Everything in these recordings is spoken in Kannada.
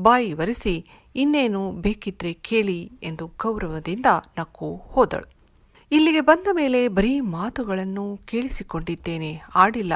ಬಾಯಿ ಒರೆಸಿ ಇನ್ನೇನು ಬೇಕಿದ್ರೆ ಕೇಳಿ ಎಂದು ಗೌರವದಿಂದ ನಕ್ಕು ಹೋದಳು ಇಲ್ಲಿಗೆ ಬಂದ ಮೇಲೆ ಬರೀ ಮಾತುಗಳನ್ನು ಕೇಳಿಸಿಕೊಂಡಿದ್ದೇನೆ ಆಡಿಲ್ಲ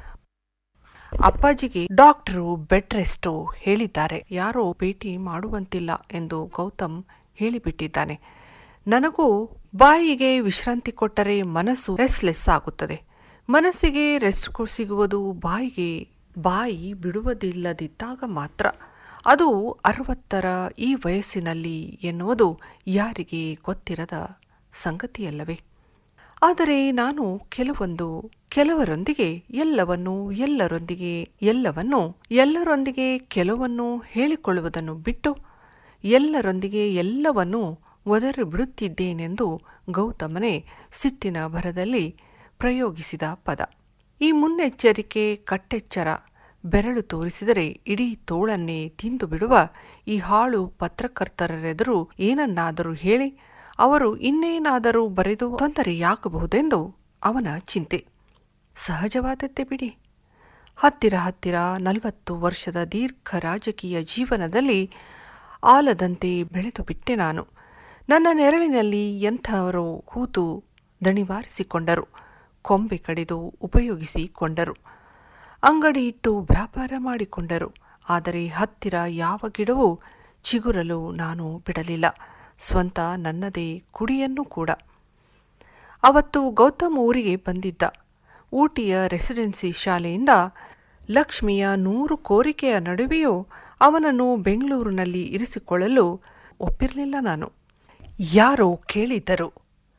ಅಪ್ಪಾಜಿಗೆ ಡಾಕ್ಟರು ಬೆಡ್ ರೆಸ್ಟು ಹೇಳಿದ್ದಾರೆ ಯಾರೋ ಭೇಟಿ ಮಾಡುವಂತಿಲ್ಲ ಎಂದು ಗೌತಮ್ ಹೇಳಿಬಿಟ್ಟಿದ್ದಾನೆ ನನಗೂ ಬಾಯಿಗೆ ವಿಶ್ರಾಂತಿ ಕೊಟ್ಟರೆ ಮನಸ್ಸು ರೆಸ್ಟ್ಲೆಸ್ ಆಗುತ್ತದೆ ಮನಸ್ಸಿಗೆ ರೆಸ್ಟ್ ಸಿಗುವುದು ಬಾಯಿಗೆ ಬಾಯಿ ಬಿಡುವುದಿಲ್ಲದಿದ್ದಾಗ ಮಾತ್ರ ಅದು ಅರವತ್ತರ ಈ ವಯಸ್ಸಿನಲ್ಲಿ ಎನ್ನುವುದು ಯಾರಿಗೆ ಗೊತ್ತಿರದ ಸಂಗತಿಯಲ್ಲವೇ ಆದರೆ ನಾನು ಕೆಲವೊಂದು ಕೆಲವರೊಂದಿಗೆ ಎಲ್ಲವನ್ನು ಎಲ್ಲರೊಂದಿಗೆ ಎಲ್ಲವನ್ನು ಎಲ್ಲರೊಂದಿಗೆ ಕೆಲವನ್ನು ಹೇಳಿಕೊಳ್ಳುವುದನ್ನು ಬಿಟ್ಟು ಎಲ್ಲರೊಂದಿಗೆ ಎಲ್ಲವನ್ನೂ ಒದರಿ ಬಿಡುತ್ತಿದ್ದೇನೆಂದು ಗೌತಮನೇ ಸಿಟ್ಟಿನ ಭರದಲ್ಲಿ ಪ್ರಯೋಗಿಸಿದ ಪದ ಈ ಮುನ್ನೆಚ್ಚರಿಕೆ ಕಟ್ಟೆಚ್ಚರ ಬೆರಳು ತೋರಿಸಿದರೆ ಇಡೀ ತೋಳನ್ನೇ ತಿಂದು ಬಿಡುವ ಈ ಹಾಳು ಪತ್ರಕರ್ತರೆದುರು ಏನನ್ನಾದರೂ ಹೇಳಿ ಅವರು ಇನ್ನೇನಾದರೂ ಬರೆದು ತೊಂದರೆಯಾಗಬಹುದೆಂದು ಅವನ ಚಿಂತೆ ಸಹಜವಾದದ್ದೇ ಬಿಡಿ ಹತ್ತಿರ ಹತ್ತಿರ ನಲವತ್ತು ವರ್ಷದ ದೀರ್ಘ ರಾಜಕೀಯ ಜೀವನದಲ್ಲಿ ಆಲದಂತೆ ಬೆಳೆದು ಬಿಟ್ಟೆ ನಾನು ನನ್ನ ನೆರಳಿನಲ್ಲಿ ಎಂಥವರೋ ಕೂತು ದಣಿವಾರಿಸಿಕೊಂಡರು ಕೊಂಬೆ ಕಡಿದು ಉಪಯೋಗಿಸಿಕೊಂಡರು ಅಂಗಡಿ ಇಟ್ಟು ವ್ಯಾಪಾರ ಮಾಡಿಕೊಂಡರು ಆದರೆ ಹತ್ತಿರ ಯಾವ ಗಿಡವೂ ಚಿಗುರಲು ನಾನು ಬಿಡಲಿಲ್ಲ ಸ್ವಂತ ನನ್ನದೇ ಕುಡಿಯನ್ನು ಕೂಡ ಅವತ್ತು ಗೌತಮ್ ಊರಿಗೆ ಬಂದಿದ್ದ ಊಟಿಯ ರೆಸಿಡೆನ್ಸಿ ಶಾಲೆಯಿಂದ ಲಕ್ಷ್ಮಿಯ ನೂರು ಕೋರಿಕೆಯ ನಡುವೆಯೂ ಅವನನ್ನು ಬೆಂಗಳೂರಿನಲ್ಲಿ ಇರಿಸಿಕೊಳ್ಳಲು ಒಪ್ಪಿರಲಿಲ್ಲ ನಾನು ಯಾರೋ ಕೇಳಿದ್ದರು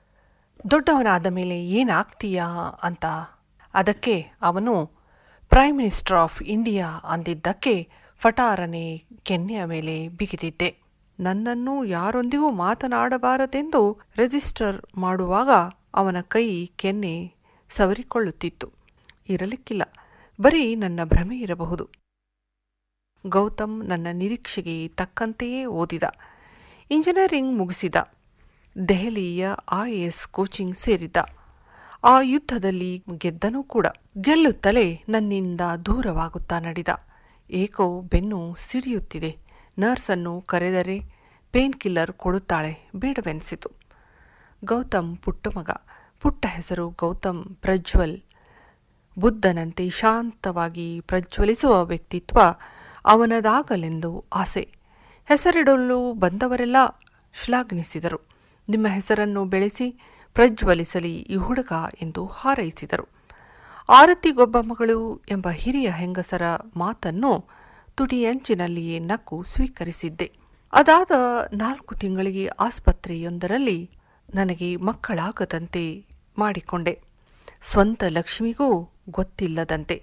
ದೊಡ್ಡವನಾದ ಮೇಲೆ ಏನಾಗ್ತೀಯಾ ಅಂತ ಅದಕ್ಕೆ ಅವನು ಪ್ರೈಮ್ ಮಿನಿಸ್ಟರ್ ಆಫ್ ಇಂಡಿಯಾ ಅಂದಿದ್ದಕ್ಕೆ ಫಟಾರನೆ ಕೆನ್ನೆಯ ಮೇಲೆ ಬಿಗಿದಿದ್ದೆ ನನ್ನನ್ನು ಯಾರೊಂದಿಗೂ ಮಾತನಾಡಬಾರದೆಂದು ರಿಜಿಸ್ಟರ್ ಮಾಡುವಾಗ ಅವನ ಕೈ ಕೆನ್ನೆ ಸವರಿಕೊಳ್ಳುತ್ತಿತ್ತು ಇರಲಿಕ್ಕಿಲ್ಲ ಬರೀ ನನ್ನ ಭ್ರಮೆ ಇರಬಹುದು ಗೌತಮ್ ನನ್ನ ನಿರೀಕ್ಷೆಗೆ ತಕ್ಕಂತೆಯೇ ಓದಿದ ಇಂಜಿನಿಯರಿಂಗ್ ಮುಗಿಸಿದ ದೆಹಲಿಯ ಐಎಎಸ್ ಕೋಚಿಂಗ್ ಸೇರಿದ್ದ ಆ ಯುದ್ಧದಲ್ಲಿ ಗೆದ್ದನೂ ಕೂಡ ಗೆಲ್ಲುತ್ತಲೇ ನನ್ನಿಂದ ದೂರವಾಗುತ್ತಾ ನಡೆದ ಏಕೋ ಬೆನ್ನು ಸಿಡಿಯುತ್ತಿದೆ ನರ್ಸನ್ನು ಕರೆದರೆ ಪೇನ್ ಕಿಲ್ಲರ್ ಕೊಡುತ್ತಾಳೆ ಬೇಡವೆನಿಸಿತು ಗೌತಮ್ ಪುಟ್ಟ ಮಗ ಪುಟ್ಟ ಹೆಸರು ಗೌತಮ್ ಪ್ರಜ್ವಲ್ ಬುದ್ಧನಂತೆ ಶಾಂತವಾಗಿ ಪ್ರಜ್ವಲಿಸುವ ವ್ಯಕ್ತಿತ್ವ ಅವನದಾಗಲೆಂದು ಆಸೆ ಹೆಸರಿಡಲು ಬಂದವರೆಲ್ಲ ಶ್ಲಾಘಿಸಿದರು ನಿಮ್ಮ ಹೆಸರನ್ನು ಬೆಳೆಸಿ ಪ್ರಜ್ವಲಿಸಲಿ ಈ ಹುಡುಗ ಎಂದು ಹಾರೈಸಿದರು ಆರತಿಗೊಬ್ಬ ಮಗಳು ಎಂಬ ಹಿರಿಯ ಹೆಂಗಸರ ಮಾತನ್ನು ತುಟಿಯಂಚಿನಲ್ಲಿಯೇ ನಕ್ಕು ಸ್ವೀಕರಿಸಿದ್ದೆ ಅದಾದ ನಾಲ್ಕು ತಿಂಗಳಿಗೆ ಆಸ್ಪತ್ರೆಯೊಂದರಲ್ಲಿ ನನಗೆ ಮಕ್ಕಳಾಗದಂತೆ ಮಾಡಿಕೊಂಡೆ ಸ್ವಂತ ಲಕ್ಷ್ಮಿಗೂ ಗೊತ್ತಿಲ್ಲದಂತೆ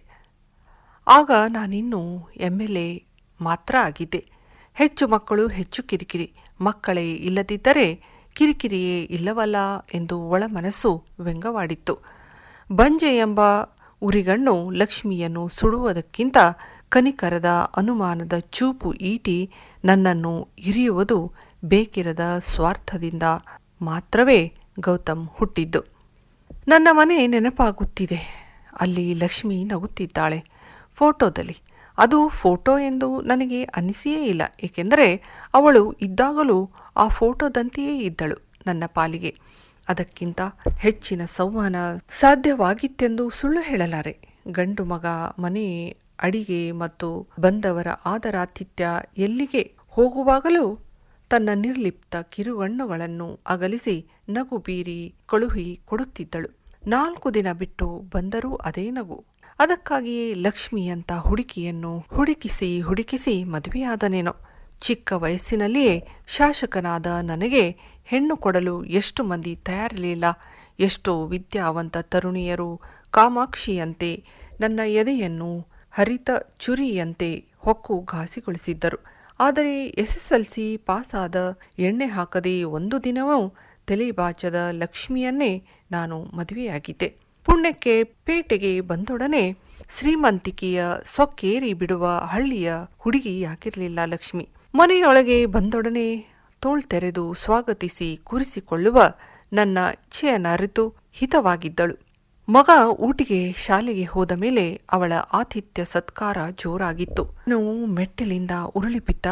ಆಗ ನಾನಿನ್ನೂ ಎಮ್ ಎಲ್ ಎ ಮಾತ್ರ ಆಗಿದ್ದೆ ಹೆಚ್ಚು ಮಕ್ಕಳು ಹೆಚ್ಚು ಕಿರಿಕಿರಿ ಮಕ್ಕಳೇ ಇಲ್ಲದಿದ್ದರೆ ಕಿರಿಕಿರಿಯೇ ಇಲ್ಲವಲ್ಲ ಎಂದು ಒಳಮನಸ್ಸು ವ್ಯಂಗವಾಡಿತ್ತು ಬಂಜೆ ಎಂಬ ಉರಿಗಣ್ಣು ಲಕ್ಷ್ಮಿಯನ್ನು ಸುಡುವುದಕ್ಕಿಂತ ಕನಿಕರದ ಅನುಮಾನದ ಚೂಪು ಈಟಿ ನನ್ನನ್ನು ಇರಿಯುವುದು ಬೇಕಿರದ ಸ್ವಾರ್ಥದಿಂದ ಮಾತ್ರವೇ ಗೌತಮ್ ಹುಟ್ಟಿದ್ದು ನನ್ನ ಮನೆ ನೆನಪಾಗುತ್ತಿದೆ ಅಲ್ಲಿ ಲಕ್ಷ್ಮಿ ನಗುತ್ತಿದ್ದಾಳೆ ಫೋಟೋದಲ್ಲಿ ಅದು ಫೋಟೋ ಎಂದು ನನಗೆ ಅನಿಸಿಯೇ ಇಲ್ಲ ಏಕೆಂದರೆ ಅವಳು ಇದ್ದಾಗಲೂ ಆ ಫೋಟೋದಂತೆಯೇ ಇದ್ದಳು ನನ್ನ ಪಾಲಿಗೆ ಅದಕ್ಕಿಂತ ಹೆಚ್ಚಿನ ಸಂವಹನ ಸಾಧ್ಯವಾಗಿತ್ತೆಂದು ಸುಳ್ಳು ಹೇಳಲಾರೆ ಗಂಡು ಮಗ ಮನೆ ಅಡಿಗೆ ಮತ್ತು ಬಂದವರ ಆದರಾತಿಥ್ಯ ಎಲ್ಲಿಗೆ ಹೋಗುವಾಗಲೂ ತನ್ನ ನಿರ್ಲಿಪ್ತ ಕಿರುಗಣ್ಣುಗಳನ್ನು ಅಗಲಿಸಿ ನಗು ಬೀರಿ ಕಳುಹಿ ಕೊಡುತ್ತಿದ್ದಳು ನಾಲ್ಕು ದಿನ ಬಿಟ್ಟು ಬಂದರೂ ಅದೇ ನಗು ಅದಕ್ಕಾಗಿಯೇ ಲಕ್ಷ್ಮಿಯಂತ ಹುಡುಕಿಯನ್ನು ಹುಡುಕಿಸಿ ಹುಡುಕಿಸಿ ಮದುವೆಯಾದನೇನೋ ಚಿಕ್ಕ ವಯಸ್ಸಿನಲ್ಲಿಯೇ ಶಾಸಕನಾದ ನನಗೆ ಹೆಣ್ಣು ಕೊಡಲು ಎಷ್ಟು ಮಂದಿ ತಯಾರಿರಲಿಲ್ಲ ಎಷ್ಟೋ ವಿದ್ಯಾವಂತ ತರುಣಿಯರು ಕಾಮಾಕ್ಷಿಯಂತೆ ನನ್ನ ಎದೆಯನ್ನು ಹರಿತ ಚುರಿಯಂತೆ ಹೊಕ್ಕು ಘಾಸಿಗೊಳಿಸಿದ್ದರು ಆದರೆ ಎಸ್ಎಸ್ಎಲ್ಸಿ ಪಾಸಾದ ಎಣ್ಣೆ ಹಾಕದೆ ಒಂದು ದಿನವೂ ತಲೆಬಾಚದ ಲಕ್ಷ್ಮಿಯನ್ನೇ ನಾನು ಮದುವೆಯಾಗಿದ್ದೆ ಪುಣ್ಯಕ್ಕೆ ಪೇಟೆಗೆ ಬಂದೊಡನೆ ಶ್ರೀಮಂತಿಕೆಯ ಸೊಕ್ಕೇರಿ ಬಿಡುವ ಹಳ್ಳಿಯ ಹುಡುಗಿ ಯಾಕಿರಲಿಲ್ಲ ಲಕ್ಷ್ಮಿ ಮನೆಯೊಳಗೆ ಬಂದೊಡನೆ ತೋಳ್ತೆರೆದು ಸ್ವಾಗತಿಸಿ ಕೂರಿಸಿಕೊಳ್ಳುವ ನನ್ನ ಇಚ್ಛೆಯನ್ನರಿತು ಹಿತವಾಗಿದ್ದಳು ಮಗ ಊಟಿಗೆ ಶಾಲೆಗೆ ಹೋದ ಮೇಲೆ ಅವಳ ಆತಿಥ್ಯ ಸತ್ಕಾರ ಜೋರಾಗಿತ್ತು ನಾವು ಮೆಟ್ಟಿಲಿಂದ ಉರುಳಿ ಬಿದ್ದ